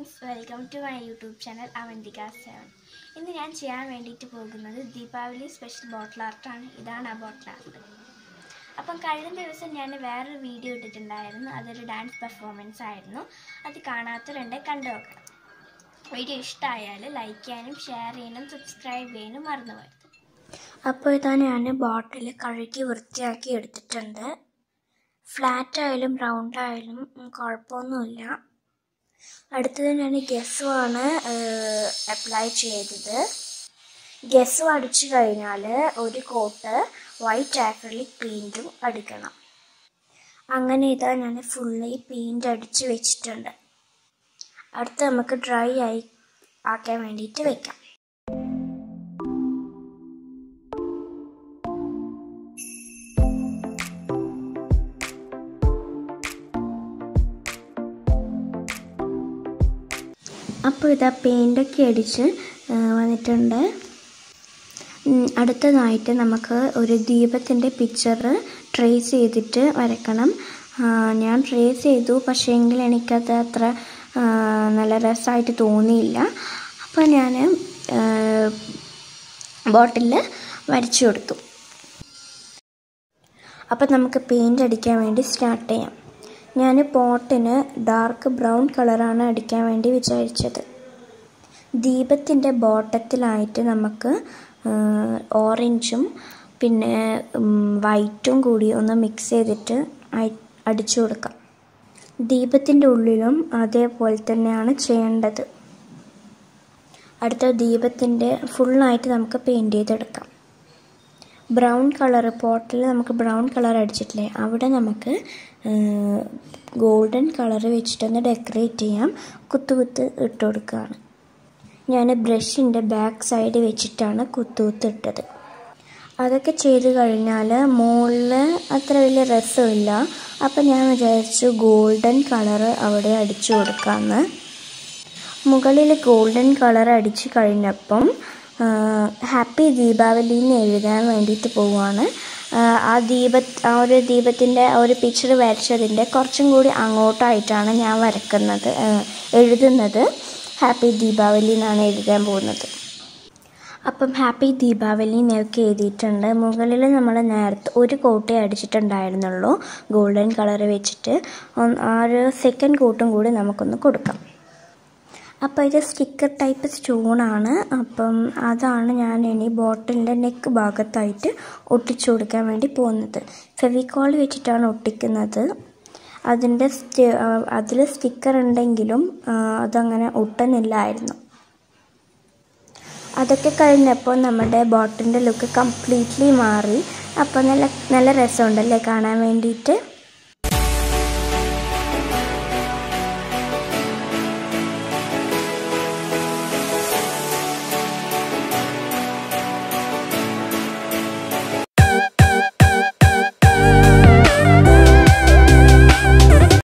friends welcome to my YouTube channel Avantika seven ഇന്ന് ഞാൻ ചെയ്യാൻ വേണ്ടിയിട്ട് പോകുന്നത് ദീപാവലി സ്പെഷ്യൽ ബോട്ടിൽ ആർട്ടാണ് ഇതാണ് ആ ബോട്ടിൽ ആർട്ട് അപ്പം കഴിഞ്ഞ ദിവസം ഞാൻ വേറൊരു വീഡിയോ ഇട്ടിട്ടുണ്ടായിരുന്നു അതൊരു ഡാൻസ് പെർഫോമൻസ് ആയിരുന്നു അത് കാണാത്തവരുണ്ടെ കണ്ടു നോക്കണം വീഡിയോ ഇഷ്ടമായാൽ ലൈക്ക് ചെയ്യാനും ഷെയർ ചെയ്യാനും സബ്സ്ക്രൈബ് ചെയ്യാനും മറന്നു പോയത് അപ്പോൾ ഇതാ ഞാൻ ബോട്ടിൽ കഴുകി വൃത്തിയാക്കി എടുത്തിട്ടുണ്ട് ഫ്ലാറ്റ് ആയാലും റൗണ്ട് ആയാലും ഉം, കുഴപ്പമൊന്നുമില്ല അടുത്തത് ഞാൻ ഗസ്സുമാണ് അപ്ലൈ ചെയ്തത് ഗസ്സും അടിച്ചു കഴിഞ്ഞാൽ ഒരു കോട്ട് വൈറ്റ് ആക്രിലിക് പെയിൻറ്റും അടിക്കണം അങ്ങനെ ഇതാ ഞാൻ ഫുള്ളി പെയിൻ്റ് അടിച്ച് വെച്ചിട്ടുണ്ട് അടുത്ത് നമുക്ക് ഡ്രൈ ആയി ആക്കാൻ വേണ്ടിയിട്ട് വെക്കാം അപ്പോൾ ഇതാ പെയിൻ്റൊക്കെ അടിച്ച് ആ, വന്നിട്ടുണ്ട് ഉം, അടുത്തതായിട്ട് നമുക്ക് ഒരു ദീപത്തിൻ്റെ പിക്ചർ ട്രേസ് ചെയ്തിട്ട് വരക്കണം ആ, ഞാൻ ട്രേസ് ചെയ്തു പക്ഷേ എങ്കിൽ എനിക്കത് അത്ര ആ, നല്ല രസമായിട്ട് തോന്നിയില്ല അപ്പോൾ ഞാൻ ബോട്ടിൽ വരച്ചു കൊടുത്തു അപ്പോൾ നമുക്ക് പെയിൻ്റ് അടിക്കാൻ വേണ്ടി സ്റ്റാർട്ട് ചെയ്യാം ഞാൻ പോട്ടിന് ഡാർക്ക് ബ്രൗൺ കളറാണ് അടിക്കാൻ വേണ്ടി വിചാരിച്ചത് ദീപത്തിൻ്റെ ബോട്ടത്തിലായിട്ട് നമുക്ക് ഓറഞ്ചും പിന്നെ വൈറ്റും കൂടി ഒന്ന് മിക്സ് ചെയ്തിട്ട് അയ്- അടിച്ചു കൊടുക്കാം ദീപത്തിൻ്റെ ഉള്ളിലും അതേപോലെ തന്നെയാണ് ചെയ്യേണ്ടത് അടുത്ത ദീപത്തിൻ്റെ ഫുള്ളായിട്ട് നമുക്ക് പെയിൻറ് ചെയ്തെടുക്കാം ബ്രൗൺ കളർ പോട്ടിൽ നമുക്ക് ബ്രൗൺ കളർ അടിച്ചിട്ടില്ലേ അവിടെ നമുക്ക് ഗോൾഡൻ കളർ വെച്ചിട്ടൊന്ന് ഡെക്കറേറ്റ് ചെയ്യാം കുത്തു കുത്ത് ഇട്ട് കൊടുക്കുകയാണ് ഞാൻ ബ്രഷിൻ്റെ ബാക്ക് സൈഡ് വെച്ചിട്ടാണ് കുത്തു കുത്ത് ഇട്ടത് അതൊക്കെ ചെയ്ത് കഴിഞ്ഞാൽ മുകളിൽ അത്ര വലിയ രസമില്ല അപ്പം ഞാൻ വിചാരിച്ചു ഗോൾഡൻ കളർ അവിടെ അടിച്ചു കൊടുക്കാമെന്ന് മുകളിൽ ഗോൾഡൻ കളർ അടിച്ചു കഴിഞ്ഞപ്പം ഹാപ്പി ദീപാവലി എന്ന് എഴുതാൻ വേണ്ടിയിട്ട് പോവുകയാണ് ആ, ആ ദീപ ആ ഒരു ദീപത്തിൻ്റെ ആ ഒരു പിക്ചർ വരച്ചതിൻ്റെ കുറച്ചും കൂടി അങ്ങോട്ടായിട്ടാണ് ഞാൻ വരക്കുന്നത് ആ, എഴുതുന്നത് ഹാപ്പി ദീപാവലി എന്നാണ് എഴുതാൻ പോകുന്നത് അപ്പം ഹാപ്പി ദീപാവലി എന്നൊക്കെ എഴുതിയിട്ടുണ്ട് മുകളിൽ നമ്മൾ നേരത്തെ ഒരു കോട്ടേ അടിച്ചിട്ടുണ്ടായിരുന്നുള്ളൂ ഗോൾഡൻ കളർ വെച്ചിട്ട് ഒന്ന് ആ ഒരു സെക്കൻഡ് കോട്ടും കൂടി നമുക്കൊന്ന് കൊടുക്കാം അപ്പോൾ ഇത് സ്റ്റിക്കർ ടൈപ്പ് സ്റ്റോണാണ് അപ്പം അതാണ് ഞാൻ ഇനി ബോട്ടിലിൻ്റെ നെക്ക് ഭാഗത്തായിട്ട് ഒട്ടിച്ചു കൊടുക്കാൻ വേണ്ടി പോകുന്നത് ഫെവിക്കോൾ വെച്ചിട്ടാണ് ഒട്ടിക്കുന്നത് അതിൻ്റെ സ്റ്റി അതിൽ സ്റ്റിക്കർ ഉണ്ടെങ്കിലും ആ, അതങ്ങനെ ഒട്ടുന്നില്ലായിരുന്നു അതൊക്കെ കഴിഞ്ഞപ്പോൾ നമ്മുടെ ബോട്ടിൻ്റെ ലുക്ക് കംപ്ലീറ്റ്ലി മാറി അപ്പോൾ നല്ല നല്ല രസമുണ്ടല്ലേ കാണാൻ വേണ്ടിയിട്ട്